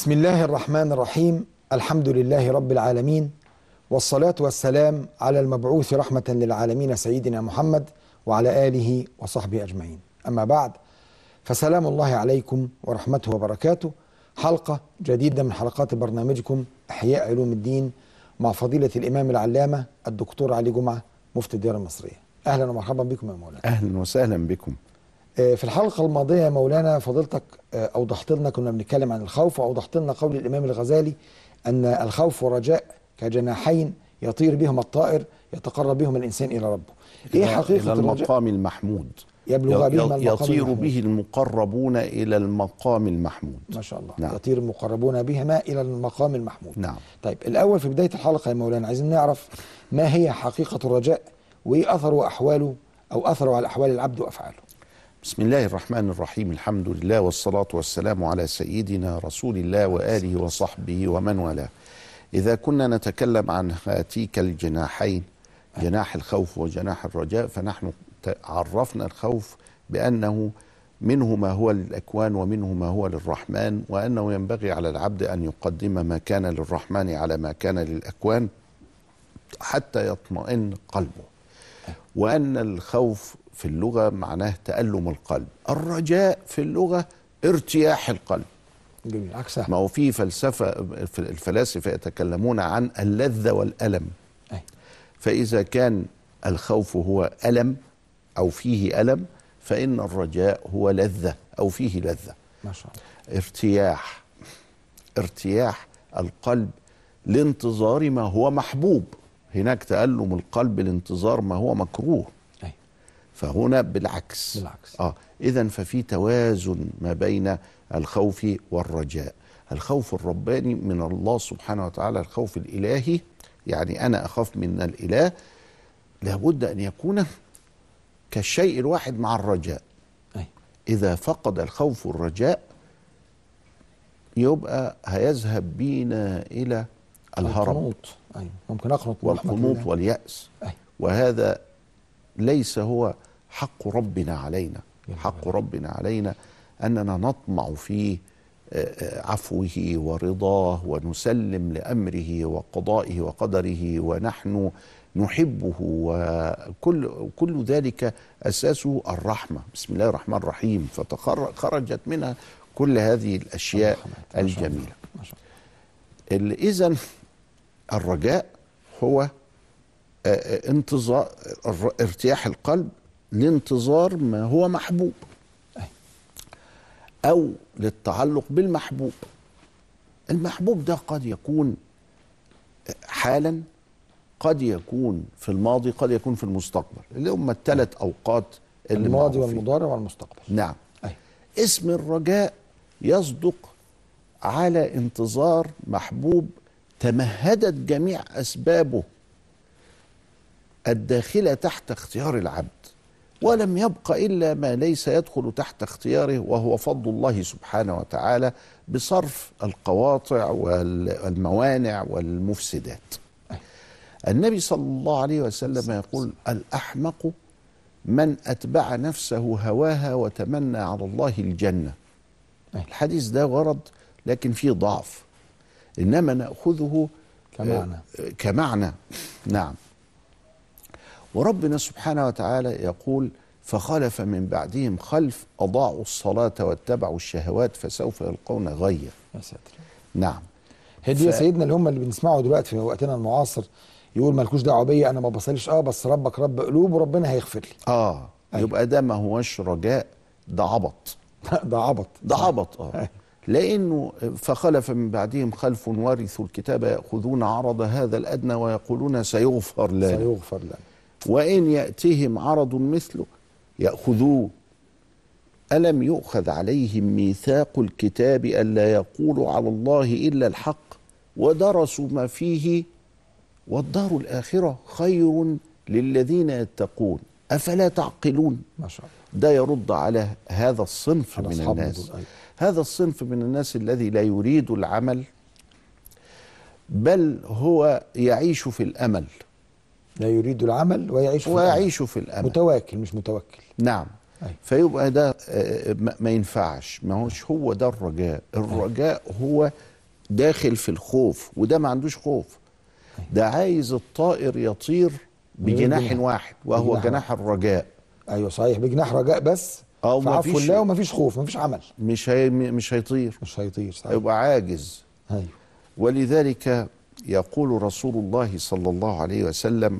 بسم الله الرحمن الرحيم الحمد لله رب العالمين والصلاة والسلام على المبعوث رحمة للعالمين سيدنا محمد وعلى آله وصحبه أجمعين أما بعد فسلام الله عليكم ورحمته وبركاته حلقة جديدة من حلقات برنامجكم إحياء علوم الدين مع فضيلة الإمام العلامة الدكتور علي جمعة مفتي الديار المصرية أهلا ومرحبا بكم يا مولانا اهلا وسهلا بكم آه، في الحلقة الماضية يا مولانا فضيلتك آه، أوضحت لنا كنا بنتكلم عن الخوف وأوضحت لنا قول الإمام الغزالي أن الخوف والرجاء كجناحين يطير بهما الطائر يتقرب بهما الإنسان إلى ربه إيه إلى- حقيقة الى الرجاء المقام المحمود يبلغ ي- بهما المقام يطير المحمود. به المقربون الى المقام المحمود ما شاء الله نعم. يطير المقربون بهما إلى المقام المحمود نعم طيب الأول في بداية الحلقة يا مولانا عايزين نعرف ما هي حقيقة الرجاء وإيه أثره وأحواله أو أثره على أحوال العبد وأفعاله بسم الله الرحمن الرحيم الحمد لله والصلاة والسلام على سيدنا رسول الله وآله وصحبه ومن والاه إذا كنا نتكلم عن هاتيك الجناحين جناح الخوف وجناح الرجاء فنحن ت- عرفنا الخوف بأنه منه ما هو للأكوان ومنه ما هو للرحمن وأنه ينبغي على العبد أن يقدم ما كان للرحمن على ما كان للأكوان حتى يطمئن قلبه وأن الخوف في اللغة معناه تألم القلب الرجاء في اللغة ارتياح القلب جميل عكسها ما هو في فلسفة في الفلاسفة يتكلمون عن اللذة والألم أي. فإذا كان الخوف هو ألم أو فيه ألم فإن الرجاء هو لذة أو فيه لذة ما شاء الله ارتياح ارتياح القلب لانتظار ما هو محبوب هناك تألم القلب لانتظار ما هو مكروه أي. فهنا بالعكس بالعكس. اه اذا ففي توازن ما بين الخوف والرجاء الخوف الرباني من الله سبحانه وتعالى الخوف الالهي يعني انا اخاف من الاله لابد ان يكون كالشيء الواحد مع الرجاء أي. اذا فقد الخوف الرجاء يبقى هيذهب بينا الى الهرب القنوط أيوة. ممكن أقنط من رحمة والقنوط الله. واليأس أي. وهذا ليس هو حق ربنا علينا جل حق ربنا علينا أننا نطمع في آه، آه، عفوه ورضاه ونسلم لأمره وقضائه وقدره ونحن نحبه وكل كل ذلك أساسه الرحمة بسم الله الرحمن الرحيم فخرجت منها كل هذه الأشياء الرحمات. ما شاء الله. الجميلة ما شاء الله إذا الرجاء هو آه، آه، انتظار الر- ارتياح القلب لانتظار ما هو محبوب أي. او للتعلق بالمحبوب المحبوب ده قد يكون حالا قد يكون في الماضي قد يكون في المستقبل اللي هم الثلاث اوقات اللي الماضي معروفين. والمضارع والمستقبل نعم أي. اسم الرجاء يصدق على انتظار محبوب تمهدت جميع اسبابه الداخله تحت اختيار العبد ولم يبق الا ما ليس يدخل تحت اختياره وهو فضل الله سبحانه وتعالى بصرف القواطع والموانع والمفسدات النبي صلى الله عليه وسلم يقول الاحمق من اتبع نفسه هواها وتمنى على الله الجنه أي. الحديث ده ورد لكن فيه ضعف انما ناخذه كمعنى. آه، كمعنى نعم وربنا سبحانه وتعالى يقول فخلف من بعدهم خلف اضاعوا الصلاه واتبعوا الشهوات فسوف يلقون غيا يا ساتر نعم هي دي يا ف- سيدنا اللي هم اللي بنسمعه دلوقتي في وقتنا المعاصر يقول مالكوش دعوه بيا انا ما بصليش اه بس ربك رب قلوب وربنا هيغفر لي اه أيوة. يبقى ده ما هوش رجاء ده عبط ده عبط ده عبط اه لانه فخلف من بعدهم خلف ورثوا الكتاب ياخذون عرض هذا الادنى ويقولون سيغفر لنا سيغفر لنا وان ياتهم عرض مثله ياخذوه الم يؤخذ عليهم ميثاق الكتاب الا يقولوا على الله الا الحق ودرسوا ما فيه والدار الاخره خير للذين يتقون افلا تعقلون ما شاء الله ده يرد على هذا الصنف على من أصحابنا الناس دول، أيوة. هذا الصنف من الناس الذي لا يريد العمل بل هو يعيش في الامل لا يريد العمل ويعيش في الأمل. ويعيش في الامل متواكل مش متوكل نعم أي. فيبقى ده آه، ما ما ينفعش ما هوش هو ده الرجاء الرجاء هو داخل في الخوف وده ما عندوش خوف ده عايز الطائر يطير بجناح بجناح. واحد وهو بجناح جناح الرجاء ايوه صحيح بجناح رجاء بس أو في عفو مفيش- الله ومفيش خوف مفيش عمل مش هي مش هيطير مش هيطير صحيح هيبقى عاجز ايوه ولذلك يقول رسول الله صلى الله عليه وسلم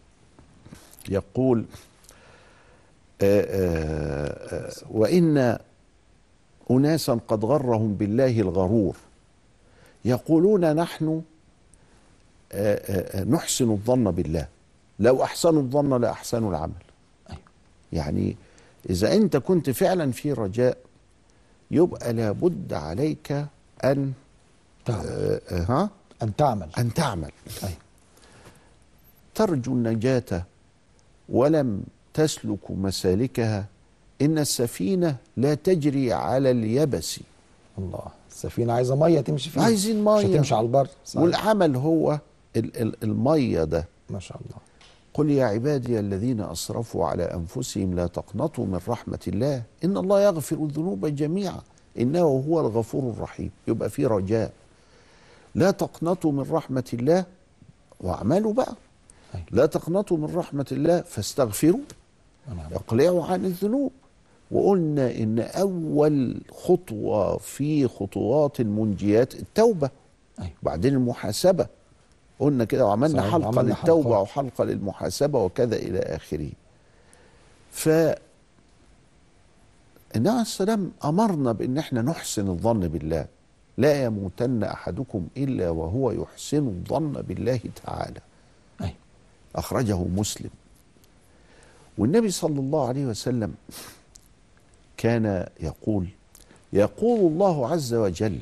يقول آآ آآ آآ وإن أناسا قد غرهم بالله الغرور يقولون نحن آآ آآ نحسن الظن بالله لو أحسنوا الظن لأحسنوا العمل أيوة. يعني إذا أنت كنت فعلا في رجاء يبقى لابد عليك أن تعمل آه، آه، ها ان تعمل أن تعمل أيوة. ترجو النجاة ولم تسلك مسالكها إن السفينة لا تجري على اليبس الله السفينه عايزه ميه تمشي فيها عايزين مش مية. هتمشي على البر صحيح. والعمل هو ال- ال- المية ده ما شاء الله قل يا عبادي الذين أسرفوا على أنفسهم لا تقنطوا من رحمة الله إن الله يغفر الذنوب جميعا إنه هو الغفور الرحيم يبقى في رجاء لا تقنطوا من رحمة الله واعملوا بقى أيوة. لا تقنطوا من رحمة الله فاستغفروا ونعم. اقلعوا عن الذنوب وقلنا ان اول خطوه في خطوات المنجيات التوبه أيوة. بعدين المحاسبه قلنا كده وعملنا صحيح، حلقه عملنا للتوبه حلقات. وحلقه للمحاسبه وكذا الى اخره ف النبي عليه السلام امرنا بان احنا نحسن الظن بالله لا يموتن احدكم الا وهو يحسن الظن بالله تعالى أيوة. اخرجه مسلم والنبي صلى الله عليه وسلم كان يقول يقول الله عز وجل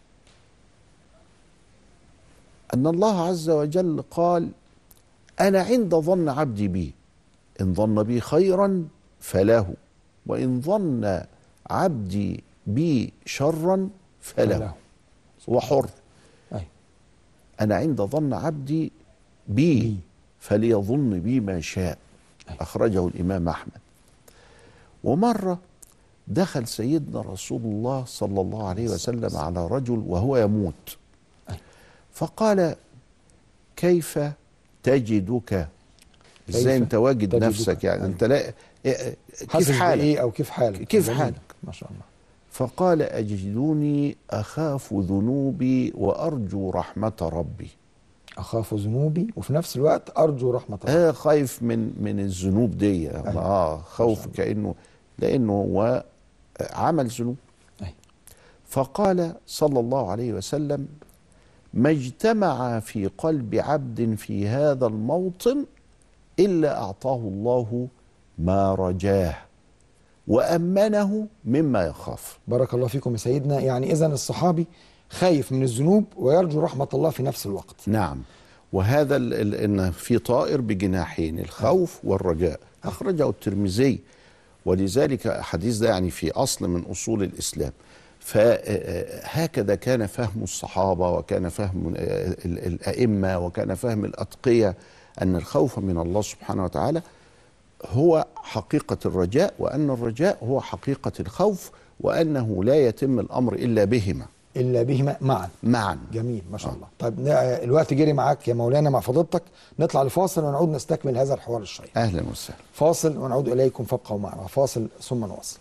ان الله عز وجل قال انا عند ظن عبدي بي ان ظن بي خيرا فله وان ظن عبدي بي شرا فله فله. وحر أيوة. انا عند ظن عبدي بي بي. فليظن بي ما شاء أيوة. اخرجه الامام احمد ومره دخل سيدنا رسول الله صلى الله عليه وسلم على رجل وهو يموت أيوة. فقال كيف تجدك ازاي كيف انت واجد تجدك؟ نفسك يعني أيوة. انت لا كيف حاسس حالك بايه او كيف حالك كيف جميل. حالك؟ ما شاء الله فقال أجدني أخافذنوبي وأرجو رحمة ربي اخاف ذنوبي وفي نفس الوقت ارجو رحمه الله آه خايف من من الذنوب دي آه خوف الله. كأنه لأنه هو عمل ذنوب أيوة. فقال صلى الله عليه وسلم ما اجتمع في قلب عبد في هذا الموطن إلا أعطاه الله ما رجاه وأمنه مما يخاف بارك الله فيكم يا سيدنا يعني اذا الصحابي خايف من الذنوب ويرجو رحمه الله في نفس الوقت نعم وهذا ال- ال- ان في طائر بجناحين الخوف والرجاء اخرجه الترمذي ولذلك الحديث ده يعني في اصل من اصول الاسلام فهكذا كان فهم الصحابه وكان فهم آه، ال- الائمه وكان فهم الاتقيه ان الخوف من الله سبحانه وتعالى هو حقيقه الرجاء وان الرجاء هو حقيقه الخوف وانه لا يتم الامر الا بهما الا بهما معا معا جميل ما شاء الله طيب ن- الوقت جري معاك يا مولانا مع فضيلتك نطلع لفاصل ونعود نستكمل هذا الحوار الشيق اهلا وسهلا فاصل ونعود اليكم فابقوا معنا فاصل ثم نواصل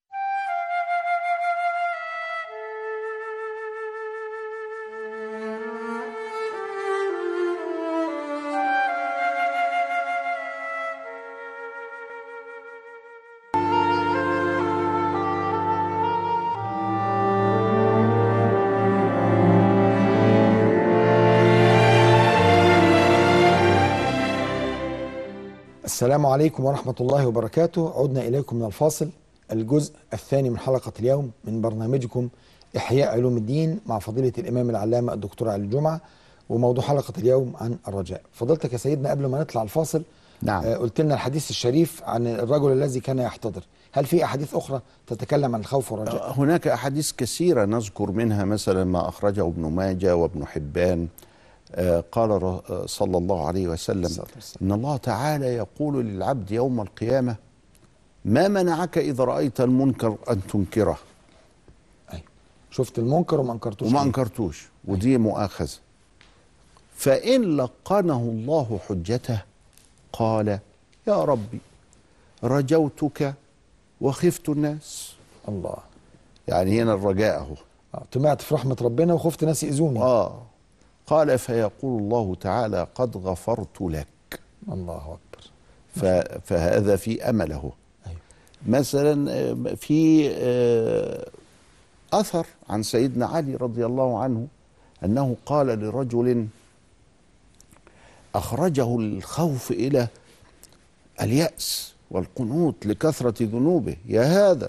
السلام عليكم ورحمة الله وبركاته عدنا إليكم من الفاصل الجزء الثاني من حلقة اليوم من برنامجكم إحياء علوم الدين مع فضيلة الإمام العلامة الدكتور علي الجمعة وموضوع حلقة اليوم عن الرجاء فضيلتك يا سيدنا قبل ما نطلع الفاصل نعم. آه قلت لنا الحديث الشريف عن الرجل الذي كان يحتضر هل في أحاديث أخرى تتكلم عن الخوف والرجاء هناك أحاديث كثيرة نذكر منها مثلا ما أخرجه ابن ماجه وابن حبان آه، قال ر- آه، صلى الله عليه وسلم الصلاة والسلام. إن الله تعالى يقول للعبد يوم القيامة ما منعك إذا رأيت المنكر أن تنكره أيوة. شفت المنكر وما انكرتوش وما ليه؟ انكرتوش ودي مؤاخذه فان لقنه الله حجته قال يا ربي رجوتك وخفت الناس الله يعني هنا الرجاء اهو آه، طمعت في رحمه ربنا وخفت ناس ياذوني اه قال فيقول الله تعالى قد غفرت لك الله اكبر ف- فهذا في امله أيوة. مثلا آه، في آه، اثر عن سيدنا علي رضي الله عنه انه قال لرجل اخرجه الخوف الى الياس والقنوط لكثره ذنوبه يا هذا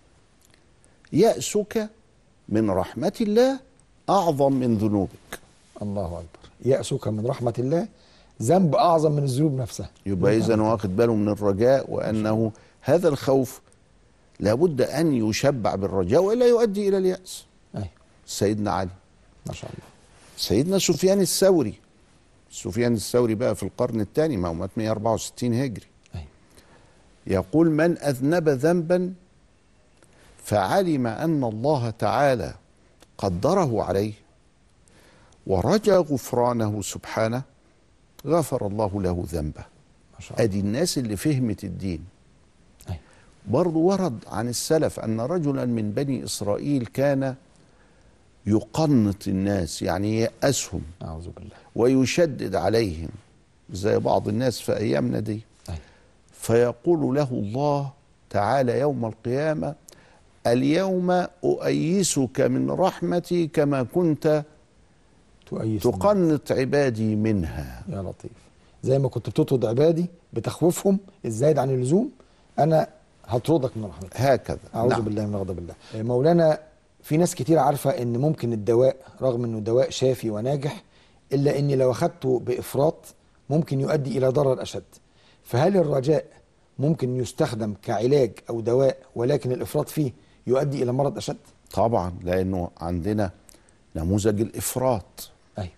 ياسك من رحمه الله اعظم من ذنوبك الله اكبر يأسك من رحمه الله ذنب اعظم من الذنوب نفسها يبقى اذا واخد باله من الرجاء وانه هذا الخوف لابد ان يشبع بالرجاء والا يؤدي الى الياس ايوه سيدنا علي ما شاء الله سيدنا سفيان الثوري سفيان الثوري بقى في القرن الثاني ما هو مات 164 هجري ايوه يقول من اذنب ذنبا فعلم ان الله تعالى قدره عليه ورجى غفرانه سبحانه غفر الله له ذنبه ما شاء الله ادي الناس اللي فهمت الدين أيوة. برضو ورد عن السلف ان رجلا من بني اسرائيل كان يقنط الناس يعني يأسهم اعوذ بالله ويشدد عليهم زي بعض الناس في ايامنا دي ايوه فيقول له الله تعالى يوم القيامه اليوم اؤيسك من رحمتي كما كنت تؤيس تقنط عبادي منها يا لطيف زي ما كنت بتطرد عبادي بتخوفهم الزايد عن اللزوم انا هطردك من رحمتي هكذا اعوذ نعم. بالله من غضب الله مولانا في ناس كتير عارفه ان ممكن الدواء رغم انه دواء شافي وناجح الا اني لو اخذته بافراط ممكن يؤدي الى ضرر اشد فهل الرجاء ممكن يستخدم كعلاج او دواء ولكن الافراط فيه يؤدي الى مرض اشد طبعا لانه عندنا نموذج الافراط ايوه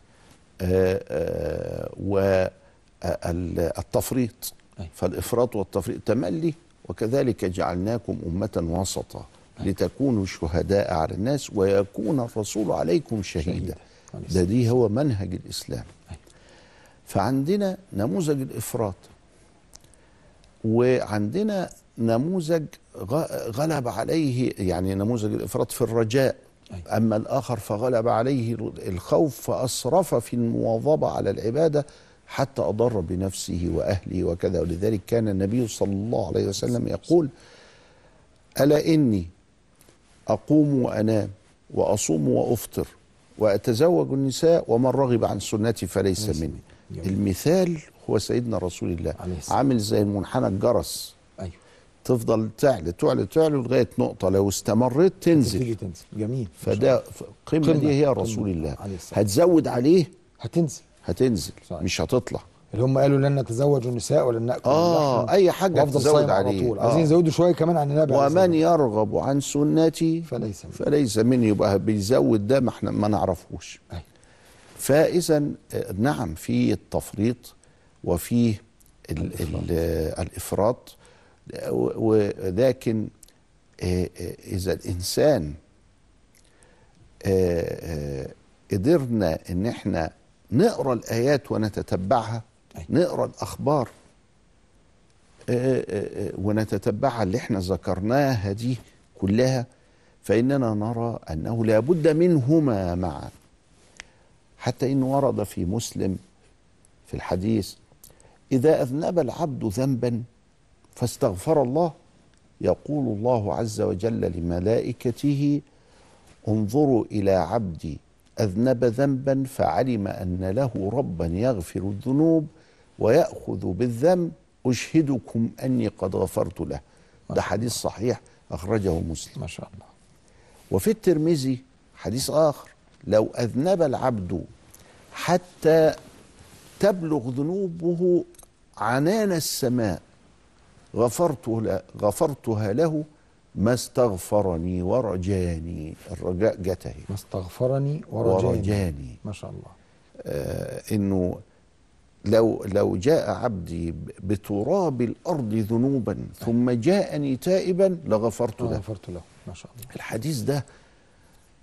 والتفريط أيوة. فالافراط والتفريط تملي وكذلك جعلناكم امه وسطا لتكونوا شهداء على الناس ويكون الرسول عليكم شهيدا شهيدا. ده دي هو منهج الاسلام أيوة. فعندنا نموذج الافراط وعندنا نموذج غ- غلب عليه يعني نموذج الافراط في الرجاء أيوة. اما الاخر فغلب عليه الخوف فاسرف في المواظبه على العباده حتى اضر بنفسه واهله وكذا ولذلك كان النبي صلى الله عليه وسلم يقول الا اني اقوم وانام واصوم وافطر واتزوج النساء ومن رغب عن سنتي فليس ليس مني مني. جميل. المثال هو سيدنا رسول الله عليه السلام. عامل زي المنحنى الجرس ايوه تفضل تعلى تعلى تعلى لغايه نقطه لو استمرت تنزل تيجي تنزل جميل فده ف- القمه قمة. دي هي قمة. رسول الله عليه السلام. هتزود عليه هتنزل هتنزل صحيح. مش هتطلع اللي هم قالوا لن نتزوج النساء ولن ناكل اه اللحم اي حاجه وافضل تزود صايم على عليه طول عايزين آه. يزودوا شويه كمان عن النبي عليه ومن الصلاة يرغب عن سنتي فليس مني. فليس مني يبقى بيزود ده ما احنا ما نعرفوش أيوة. فاذا آه، نعم في التفريط وفي ال- الإفراط. ال- الافراط و- ولكن آه، آه، اذا الانسان آه، آه، قدرنا ان احنا نقرا الايات ونتتبعها أيوة. نقرا الاخبار آه، آه، آه، ونتتبعها اللي احنا ذكرناها دي كلها فاننا نرى انه لا بد منهما معا حتى انه ورد في مسلم في الحديث اذا اذنب العبد ذنبا فاستغفر الله يقول الله عز وجل لملائكته انظروا الى عبدي اذنب ذنبا فعلم ان له ربا يغفر الذنوب وياخذ بالذنب اشهدكم اني قد غفرت له ده حديث صحيح اخرجه مسلم ما شاء الله وفي الترمذي حديث اخر لو اذنب العبد حتى تبلغ ذنوبه عنان السماء غفرت له غفرتها له ما استغفرني ورجاني الرجاء جته ما استغفرني ورجاني, ورجاني ما شاء الله آه انه لو لو جاء عبدي ب- بتراب الارض ذنوبا ثم جاءني تائبا لغفرت له غفرت له ما شاء الله الحديث ده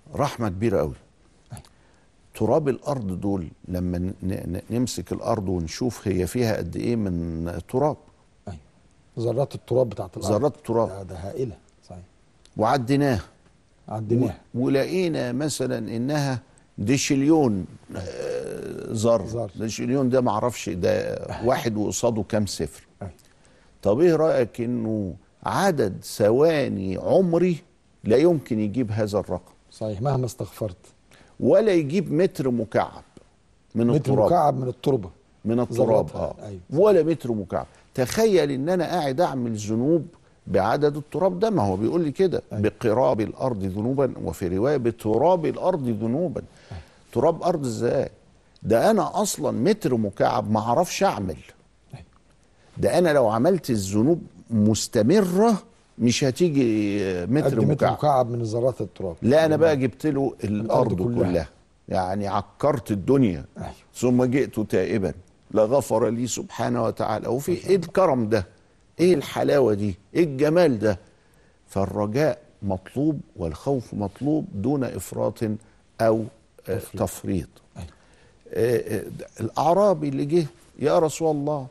رحمه كبيره قوي تراب الارض دول لما ن- ن- نمسك الارض ونشوف هي فيها قد ايه من تراب ايوه ذرات التراب بتاعت الارض ذرات التراب ده, ده هائله صحيح وعديناها عديناها ولقينا مثلا انها ديشليون آه، ذره ذر. ديشليون ده معرفش ده واحد وقصاده كام صفر أيوة. طب ايه رايك انه عدد ثواني عمري لا يمكن يجيب هذا الرقم صحيح مهما استغفرت ولا يجيب متر مكعب من متر التراب مكعب من التربه من التراب ذراتها، اه أيوة. ولا متر مكعب تخيل ان انا قاعد اعمل ذنوب بعدد التراب ده ما هو بيقول لي كده أيوة. بقراب الارض ذنوبا وفي روايه بتراب الارض ذنوبا تراب ارض ازاي ده انا اصلا متر مكعب ما اعرفش اعمل أيوة. ده انا لو عملت الذنوب مستمره مش هتيجي متر قد متر مكعب مكعب من ذرات التراب لا انا بقى جبت له الارض كلها. كلها. يعني عكرت الدنيا أيوة. ثم جئت تائبا لغفر لي سبحانه وتعالى وفي ايه الكرم ده ايه الحلاوه دي ايه الجمال ده فالرجاء مطلوب والخوف مطلوب دون افراط او آه، تفريط. تفريط أيوة. آه، آه، الاعرابي اللي جه يا رسول الله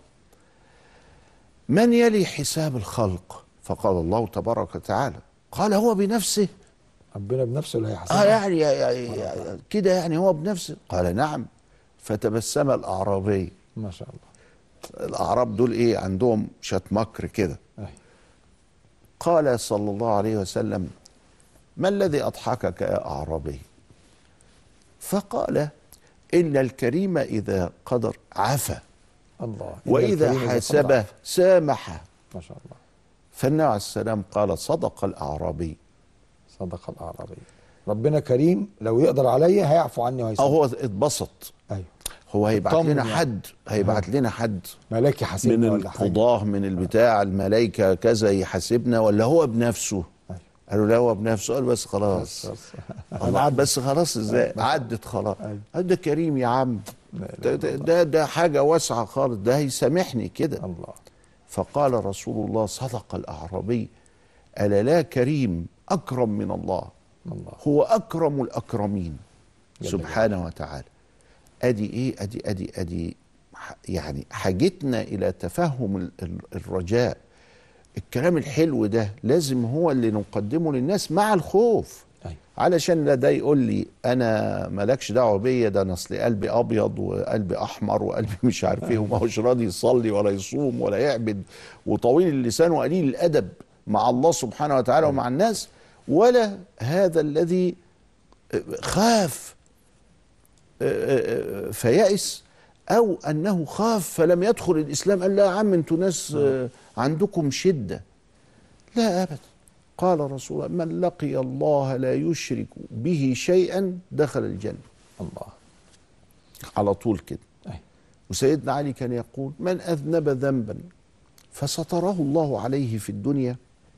من يلي حساب الخلق فقال الله تبارك وتعالى قال هو بنفسه ربنا بنفسه اللي هيحاسبنا اه يعني يعني كده يعني هو بنفسه قال نعم فتبسم الاعرابي ما شاء الله الاعراب دول ايه عندهم شات مكر كده أيوة. قال صلى الله عليه وسلم ما الذي اضحكك يا اعرابي فقال ان الكريم اذا قدر عفا الله إن واذا الكريم إذا حاسب قدر. سامح ما شاء الله فالنبي عليه السلام قال صدق الاعرابي صدق الاعرابي ربنا كريم لو يقدر عليا هيعفو عني او وهيسامحني هو اتبسط ايوه هو هيبعت اطمن لنا يعني. حد هيبعت لنا حد ملاك يحاسبني من ولا حاجه القضاه من البتاع الملائكه كذا يحاسبنا ولا هو بنفسه أيوة. قالوا لا هو بنفسه قال بس خلاص الله بس خلاص ازاي عدت خلاص أيوة. قال ده كريم يا عم لا ده, ده, ده, ده حاجه واسعه خالص ده هيسامحني كده الله فقال رسول الله صدق الاعرابي الا لا كريم اكرم من الله الله هو اكرم الاكرمين جل سبحانه وتعالى ادي ايه ادي ادي ادي ح- يعني حاجتنا الى تفهم ال- ال- الرجاء الكلام الحلو ده لازم هو اللي نقدمه للناس مع الخوف أيوة. علشان لا ده يقول لي انا مالكش دعوه بيا ده انا اصل قلبي ابيض وقلبي احمر وقلبي مش عارف ايه وما هوش راضي يصلي ولا يصوم ولا يعبد وطويل اللسان وقليل الادب مع الله سبحانه وتعالى ومع الناس ولا هذا الذي خاف فيأس أو أنه خاف فلم يدخل الإسلام قال لا يا عم أنتوا ناس آه، عندكم شدة لا أبدا قال رسول الله من لقي الله لا يشرك به شيئا دخل الجنة الله على طول كده أيوة. وسيدنا علي كان يقول من أذنب ذنبا فستره الله عليه في الدنيا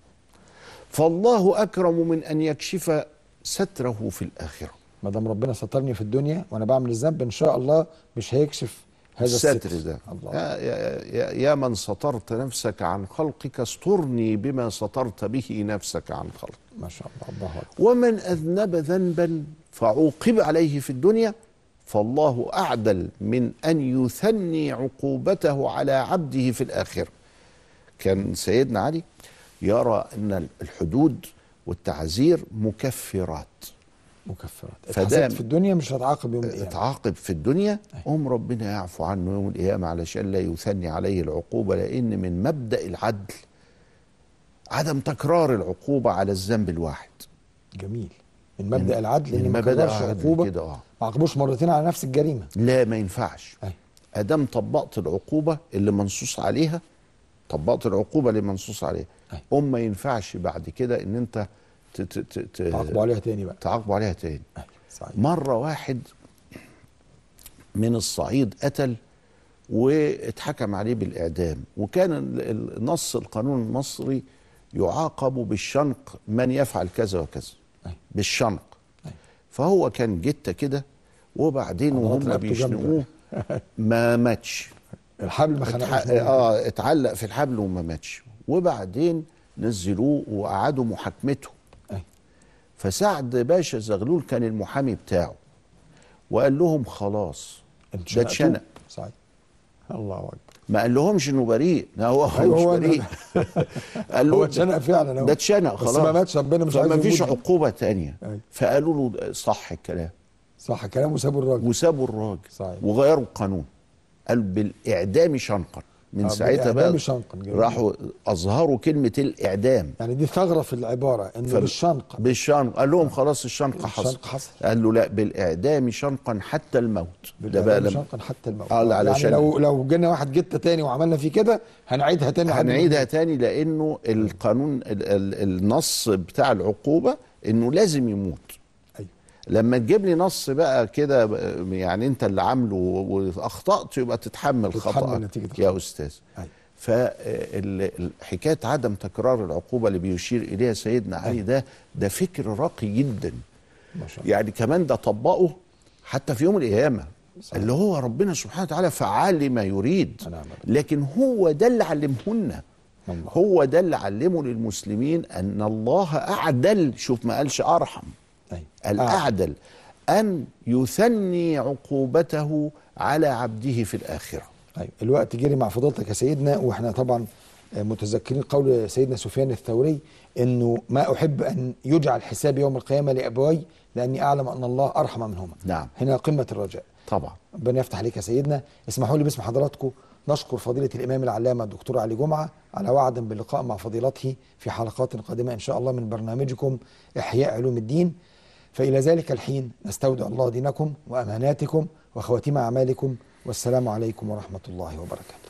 فالله أكرم من أن يكشف ستره في الآخرة ما دام ربنا سترني في الدنيا وانا بعمل الذنب ان شاء الله مش هيكشف هذا الستر الستر ده الله يا, يا, يا, يا من سترت نفسك عن خلقك استرني بما سترت به نفسك عن خلقك ما شاء الله الله اكبر ومن أذنب ذنبا فعوقب عليه في الدنيا فالله أعدل من أن يثني عقوبته على عبده في الآخرة كان سيدنا علي يرى أن الحدود والتعزير مكفرات مكفرات فدام- اتحسبت في الدنيا مش هتعاقب يوم القيامه اتعاقب في الدنيا قوم ربنا يعفو عنه يوم القيامة علشان لا يثني عليه العقوبة لأن من مبدأ العدل عدم تكرار العقوبة على الذنب الواحد جميل من مبدا العدل من ان ما مبدأ كررش العدل عقوبه كده اه ما عاقبوش مرتين على نفس الجريمه لا ما ينفعش أيوة. ادام طبقت العقوبه اللي منصوص عليها طبقت العقوبه اللي منصوص عليها أيوة. قوم ما ينفعش بعد كده ان انت ت- ت- ت- ت- تعاقبوا عليها تاني بقى تعاقبوا عليها تاني أيوة. صحيح مره واحد من الصعيد قتل واتحكم عليه بالاعدام وكان ال- ال- النص القانون المصري يعاقب بالشنق من يفعل كذا وكذا أيوة. بالشنق أيوة. فهو كان جته كده وبعدين عضلات وهم رقبته بيشنقوه ما ماتش الحبل ما اتح... خنقوش اه اتعلق في الحبل وما ماتش وبعدين نزلوه وقعدوا محاكمته أيوة. فسعد باشا زغلول كان المحامي بتاعه وقال لهم خلاص ده اتشنقتوه. اتشنق صحيح الله اكبر ما قال لهمش انه بريء لا هو هو أيوة، مش هو بريء قال هو له اتشنق فعلا هو. ده اتشنق بس خلاص ما ماتش ربنا مش عايز فما فيش يموت. عقوبه تانية أيوة. فقالوا له صح الكلام صح كلامه سابوا الراجل وسابوا الراجل صحيح. وغيروا القانون قال بالاعدام شنقا من آه، ساعتها بالإعدام بقى شنقا، جميل. راحوا اظهروا كلمه الاعدام يعني دي ثغره في العباره انه فب- بالشنق بالشنق قال لهم خلاص الشنق حصل الشنق حصل. قال له لا بالاعدام شنقا حتى الموت ده بقى بالإعدام لما شنقا حتى الموت آه، لا، يعني علشان- لو لو جينا واحد جته تاني وعملنا فيه كده هنعيدها تاني لحد ما هنعيدها تاني لانه القانون ال ال النص بتاع العقوبه انه لازم يموت أيوة. لما تجيب لي نص بقى كده ب- يعني انت اللي عامله واخطات يبقى تتحمل تتحمل خطأك نتيجة يا استاذ أيوة. فحكايه عدم تكرار العقوبه اللي بيشير اليها سيدنا علي ده ده فكر راقي جدا ما شاء الله يعني كمان ده طبقه حتى في يوم القيامه اللي هو ربنا سبحانه وتعالى فعال لما يريد نعم. لكن هو ده اللي علمهن الله. هو ده اللي علمه للمسلمين ان الله اعدل شوف ما قالش ارحم أيوة. قال آه. اعدل ان يثني عقوبته على عبده في الاخره أيوة. الوقت جري مع فضيلتك يا سيدنا واحنا طبعا متذكرين قول سيدنا سفيان الثوري انه ما احب ان يجعل حساب يوم القيامه لابوي لاني اعلم ان الله ارحم منهما نعم. هنا قمه الرجاء طبعا ربنا يفتح عليك يا سيدنا اسمحوا لي باسم حضراتكم نشكر فضيلة الإمام العلامة الدكتور علي جمعة على وعد باللقاء مع فضيلته في حلقات قادمة إن شاء الله من برنامجكم إحياء علوم الدين فإلى ذلك الحين نستودع الله دينكم وأماناتكم وخواتيم أعمالكم والسلام عليكم ورحمة الله وبركاته